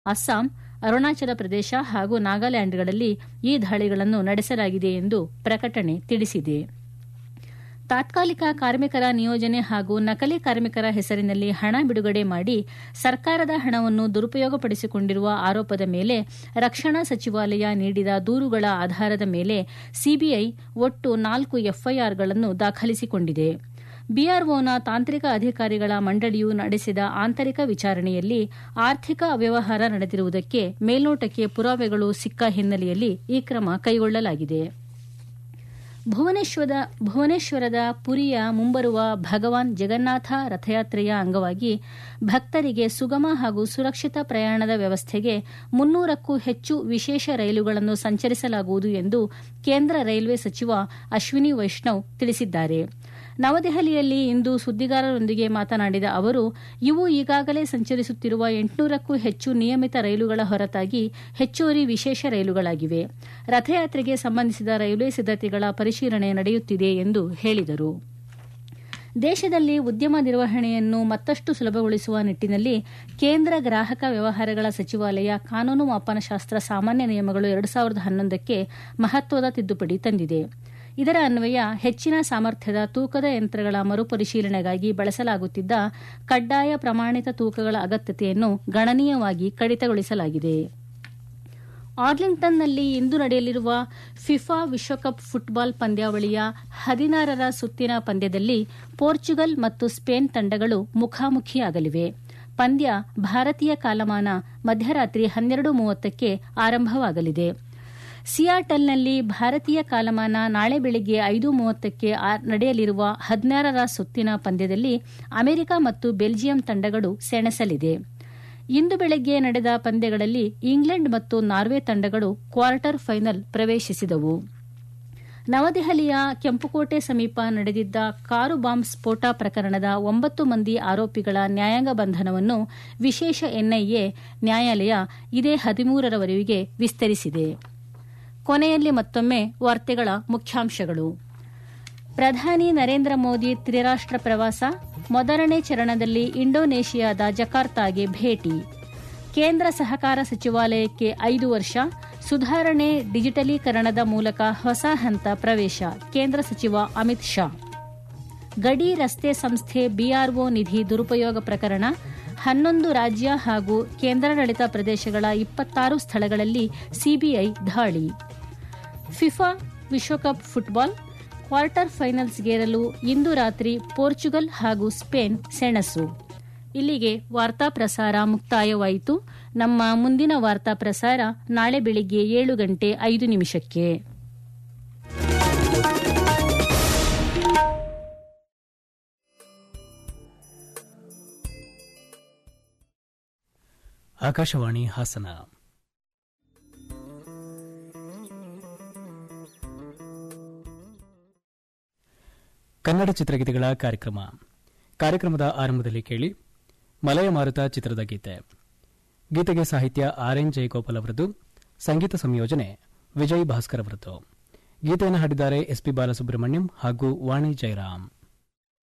ಅಸ್ಸಾಂ ಅರುಣಾಚಲ ಪ್ರದೇಶ ಹಾಗೂ ನಾಗಾಲ್ಯಾಂಡ್ಗಳಲ್ಲಿ ಈ ದಾಳಿಗಳನ್ನು ನಡೆಸಲಾಗಿದೆ ಎಂದು ಪ್ರಕಟಣೆ ತಿಳಿಸಿದೆ ತಾತ್ಕಾಲಿಕ ಕಾರ್ಮಿಕರ ನಿಯೋಜನೆ ಹಾಗೂ ನಕಲಿ ಕಾರ್ಮಿಕರ ಹೆಸರಿನಲ್ಲಿ ಹಣ ಬಿಡುಗಡೆ ಮಾಡಿ ಸರ್ಕಾರದ ಹಣವನ್ನು ದುರುಪಯೋಗಪಡಿಸಿಕೊಂಡಿರುವ ಆರೋಪದ ಮೇಲೆ ರಕ್ಷಣಾ ಸಚಿವಾಲಯ ನೀಡಿದ ದೂರುಗಳ ಆಧಾರದ ಮೇಲೆ ಸಿಬಿಐ ಒಟ್ಟು ನಾಲ್ಕು ಎಫ್ಐಆರ್ಗಳನ್ನು ದಾಖಲಿಸಿಕೊಂಡಿದೆ ಬಿಆರ್ಒನ ತಾಂತ್ರಿಕ ಅಧಿಕಾರಿಗಳ ಮಂಡಳಿಯು ನಡೆಸಿದ ಆಂತರಿಕ ವಿಚಾರಣೆಯಲ್ಲಿ ಆರ್ಥಿಕ ಅವ್ಯವಹಾರ ನಡೆದಿರುವುದಕ್ಕೆ ಮೇಲ್ನೋಟಕ್ಕೆ ಪುರಾವೆಗಳು ಸಿಕ್ಕ ಹಿನ್ನೆಲೆಯಲ್ಲಿ ಈ ಕ್ರಮ ಕೈಗೊಳ್ಳಲಾಗಿದೆ ಭುವನೇಶ್ವರದ ಭುವನೇಶ್ವರದ ಪುರಿಯ ಮುಂಬರುವ ಭಗವಾನ್ ಜಗನ್ನಾಥ ರಥಯಾತ್ರೆಯ ಅಂಗವಾಗಿ ಭಕ್ತರಿಗೆ ಸುಗಮ ಹಾಗೂ ಸುರಕ್ಷಿತ ಪ್ರಯಾಣದ ವ್ಯವಸ್ಥೆಗೆ ಮುನ್ನೂರಕ್ಕೂ ಹೆಚ್ಚು ವಿಶೇಷ ರೈಲುಗಳನ್ನು ಸಂಚರಿಸಲಾಗುವುದು ಎಂದು ಕೇಂದ್ರ ರೈಲ್ವೆ ಸಚಿವ ಅಶ್ವಿನಿ ವೈಷ್ಣವ್ ತಿಳಿಸಿದ್ದಾರೆ ನವದೆಹಲಿಯಲ್ಲಿ ಇಂದು ಸುದ್ದಿಗಾರರೊಂದಿಗೆ ಮಾತನಾಡಿದ ಅವರು ಇವು ಈಗಾಗಲೇ ಸಂಚರಿಸುತ್ತಿರುವ ಎಂಟುನೂರಕ್ಕೂ ಹೆಚ್ಚು ನಿಯಮಿತ ರೈಲುಗಳ ಹೊರತಾಗಿ ಹೆಚ್ಚುವರಿ ವಿಶೇಷ ರೈಲುಗಳಾಗಿವೆ ರಥಯಾತ್ರೆಗೆ ಸಂಬಂಧಿಸಿದ ರೈಲ್ವೆ ಸಿದ್ದತೆಗಳ ಪರಿಶೀಲನೆ ನಡೆಯುತ್ತಿದೆ ಎಂದು ಹೇಳಿದರು ದೇಶದಲ್ಲಿ ಉದ್ಯಮ ನಿರ್ವಹಣೆಯನ್ನು ಮತ್ತಷ್ಟು ಸುಲಭಗೊಳಿಸುವ ನಿಟ್ಟಿನಲ್ಲಿ ಕೇಂದ್ರ ಗ್ರಾಹಕ ವ್ಯವಹಾರಗಳ ಸಚಿವಾಲಯ ಕಾನೂನು ಮಾಪನಶಾಸ್ತ್ರ ಸಾಮಾನ್ಯ ನಿಯಮಗಳು ಎರಡು ಸಾವಿರದ ಹನ್ನೊಂದಕ್ಕೆ ಮಹತ್ವದ ತಿದ್ದುಪಡಿ ತಂದಿದೆ ಇದರ ಅನ್ವಯ ಹೆಚ್ಚಿನ ಸಾಮರ್ಥ್ಯದ ತೂಕದ ಯಂತ್ರಗಳ ಮರುಪರಿಶೀಲನೆಗಾಗಿ ಬಳಸಲಾಗುತ್ತಿದ್ದ ಕಡ್ಡಾಯ ಪ್ರಮಾಣಿತ ತೂಕಗಳ ಅಗತ್ಯತೆಯನ್ನು ಗಣನೀಯವಾಗಿ ಕಡಿತಗೊಳಿಸಲಾಗಿದೆ ಆರ್ಲಿಂಗ್ಟನ್ನಲ್ಲಿ ಇಂದು ನಡೆಯಲಿರುವ ಫಿಫಾ ವಿಶ್ವಕಪ್ ಫುಟ್ಬಾಲ್ ಪಂದ್ಯಾವಳಿಯ ಹದಿನಾರರ ಸುತ್ತಿನ ಪಂದ್ಯದಲ್ಲಿ ಪೋರ್ಚುಗಲ್ ಮತ್ತು ಸ್ಪೇನ್ ತಂಡಗಳು ಮುಖಾಮುಖಿಯಾಗಲಿವೆ ಪಂದ್ಯ ಭಾರತೀಯ ಕಾಲಮಾನ ಮಧ್ಯರಾತ್ರಿ ಹನ್ನೆರಡು ಮೂವತ್ತಕ್ಕೆ ಆರಂಭವಾಗಲಿದೆ ಸಿಯಾಟಲ್ನಲ್ಲಿ ಭಾರತೀಯ ಕಾಲಮಾನ ನಾಳೆ ಬೆಳಗ್ಗೆ ಐದು ಮೂವತ್ತಕ್ಕೆ ನಡೆಯಲಿರುವ ಹದಿನಾರರ ಸುತ್ತಿನ ಪಂದ್ಯದಲ್ಲಿ ಅಮೆರಿಕ ಮತ್ತು ಬೆಲ್ಜಿಯಂ ತಂಡಗಳು ಸೆಣಸಲಿದೆ ಇಂದು ಬೆಳಗ್ಗೆ ನಡೆದ ಪಂದ್ಯಗಳಲ್ಲಿ ಇಂಗ್ಲೆಂಡ್ ಮತ್ತು ನಾರ್ವೆ ತಂಡಗಳು ಕ್ವಾರ್ಟರ್ ಫೈನಲ್ ಪ್ರವೇಶಿಸಿದವು ನವದೆಹಲಿಯ ಕೆಂಪುಕೋಟೆ ಸಮೀಪ ನಡೆದಿದ್ದ ಕಾರು ಬಾಂಬ್ ಸ್ಫೋಟ ಪ್ರಕರಣದ ಒಂಬತ್ತು ಮಂದಿ ಆರೋಪಿಗಳ ನ್ಯಾಯಾಂಗ ಬಂಧನವನ್ನು ವಿಶೇಷ ಎನ್ಐಎ ನ್ಯಾಯಾಲಯ ಇದೇ ಹದಿಮೂರರವರೆಗೆ ವಿಸ್ತರಿಸಿದೆ ಕೊನೆಯಲ್ಲಿ ಮತ್ತೊಮ್ಮೆ ವಾರ್ತೆಗಳ ಮುಖ್ಯಾಂಶಗಳು ಪ್ರಧಾನಿ ನರೇಂದ್ರ ಮೋದಿ ತ್ರಿರಾಷ್ಟ್ರ ಪ್ರವಾಸ ಮೊದಲನೇ ಚರಣದಲ್ಲಿ ಇಂಡೋನೇಷಿಯಾದ ಜಕಾರ್ತಾಗೆ ಭೇಟಿ ಕೇಂದ್ರ ಸಹಕಾರ ಸಚಿವಾಲಯಕ್ಕೆ ಐದು ವರ್ಷ ಸುಧಾರಣೆ ಡಿಜಿಟಲೀಕರಣದ ಮೂಲಕ ಹೊಸ ಹಂತ ಪ್ರವೇಶ ಕೇಂದ್ರ ಸಚಿವ ಅಮಿತ್ ಶಾ ಗಡಿ ರಸ್ತೆ ಸಂಸ್ಥೆ ಬಿಆರ್ಒ ನಿಧಿ ದುರುಪಯೋಗ ಪ್ರಕರಣ ಹನ್ನೊಂದು ರಾಜ್ಯ ಹಾಗೂ ಕೇಂದ್ರಾಡಳಿತ ಪ್ರದೇಶಗಳ ಇಪ್ಪತ್ತಾರು ಸ್ಥಳಗಳಲ್ಲಿ ಸಿಬಿಐ ದಾಳಿ ಫಿಫಾ ವಿಶ್ವಕಪ್ ಫುಟ್ಬಾಲ್ ಕ್ವಾರ್ಟರ್ ಫೈನಲ್ಸ್ಗೇರಲು ಇಂದು ರಾತ್ರಿ ಪೋರ್ಚುಗಲ್ ಹಾಗೂ ಸ್ಪೇನ್ ಸೆಣಸು ಇಲ್ಲಿಗೆ ವಾರ್ತಾ ಪ್ರಸಾರ ಮುಕ್ತಾಯವಾಯಿತು ನಮ್ಮ ಮುಂದಿನ ವಾರ್ತಾ ಪ್ರಸಾರ ನಾಳೆ ಬೆಳಿಗ್ಗೆ ಏಳು ಗಂಟೆ ಐದು ನಿಮಿಷಕ್ಕೆ ಆಕಾಶವಾಣಿ ಹಾಸನ ಕನ್ನಡ ಚಿತ್ರಗೀತೆಗಳ ಕಾರ್ಯಕ್ರಮ ಕಾರ್ಯಕ್ರಮದ ಆರಂಭದಲ್ಲಿ ಕೇಳಿ ಮಲಯ ಮಾರುತ ಚಿತ್ರದ ಗೀತೆ ಗೀತೆಗೆ ಸಾಹಿತ್ಯ ಆರ್ ಎನ್ ಜಯಗೋಪಾಲ್ ಅವರದು ಸಂಗೀತ ಸಂಯೋಜನೆ ವಿಜಯ್ ಭಾಸ್ಕರ್ ಅವರದ್ದು ಗೀತೆಯನ್ನು ಹಾಡಿದ್ದಾರೆ ಎಸ್ಪಿ ಬಾಲಸುಬ್ರಹ್ಮಣ್ಯಂ ಹಾಗೂ ವಾಣಿ ಜಯರಾಮ್